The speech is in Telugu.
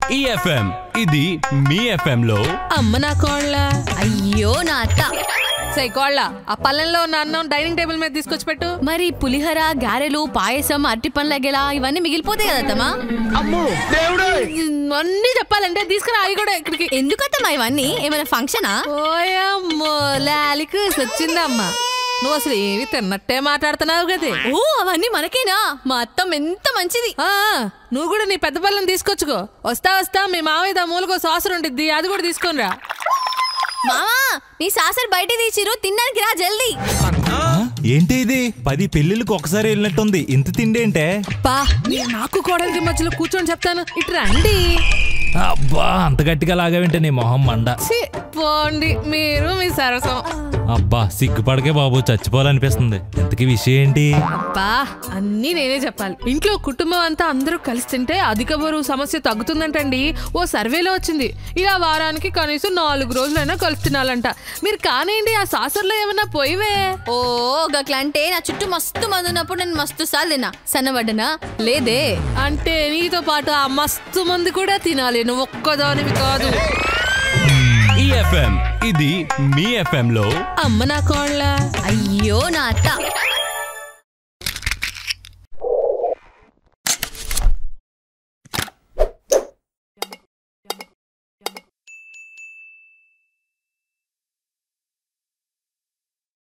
ఈ ఎఫ్ఎం ఇది మీ ఎఫ్ఎం లో అమ్మ నా కోళ్ళ అయ్యో నా అత్త సై కోళ్ళ ఆ పల్లెంలో ఉన్న అన్నం డైనింగ్ టేబుల్ మీద తీసుకొచ్చి పెట్టు మరి పులిహోర గారెలు పాయసం అరటి పండ్ల గెల ఇవన్నీ మిగిలిపోతాయి కదా అత్తమ్మా అన్ని చెప్పాలంటే తీసుకురా అవి కూడా ఇక్కడికి ఎందుకత్తమ్మా ఇవన్నీ ఏమైనా ఫంక్షనా ఓయమ్మో లాలికి వచ్చిందమ్మా నువ్వు అసలు ఏవి తిన్నట్టే మాట్లాడుతున్నావు కదే ఓ అవన్నీ మనకేనా మా అత్తం ఎంత మంచిది ఆ, నువ్వు కూడా నీ పెద్ద పళ్ళని తీసుకొచ్చుకో వస్తా వస్తా మీ మావయ్య మూలకో సాసరు ఉండిద్ది అది కూడా తీసుకొని రా మామా నీ సాసర్ బయట తీసిరు తినడానికి రా జల్దీ ఆ, ఏంటి ఇది పది పెళ్లిళ్ళకి ఒకసారి వెళ్ళినట్టుంది ఇంత తిండి ఏంటే పా నేను నాకు కోడలికి మధ్యలో కూర్చొని చెప్తాను ఇటు రండి అబ్బా అంత గట్టిగా లాగావేంటే నీ మొహం మండ ఛీ, పోండి మీరు మీ సరసం అబ్బా సిగ్గుపడకే బాబు చచ్చిపోవాలనిపిస్తుంది ఇంతకీ విషయం ఏంటి అబ్బా అన్నీ నేనే చెప్పాలి ఇంట్లో కుటుంబం అంతా అందరూ కలిసి తింటే అధిక బరువు సమస్య తగ్గుతుందంటండి ఓ సర్వేలో వచ్చింది ఇలా వారానికి కనీసం నాలుగు రోజులైనా కలిసి తినాలంట మీరు కానివ్వండి ఆ సాసర్లో ఏమన్నా పోయివే ఓ గట్లంటే నా చుట్టూ మస్తు మంది ఉన్నప్పుడు నేను మస్తు సార్లు తిన్నా సన్నబడ్డనా లేదే అంటే నీతో పాటు ఆ మస్తు మంది కూడా తినాలి నువ్వు ఒక్కదానివి కాదు ఈ ఎఫ్ఎం ఇది మీ ఎఫ్ఎం లో అమ్మ నా కోళ్ళ అయ్యో నా అత్త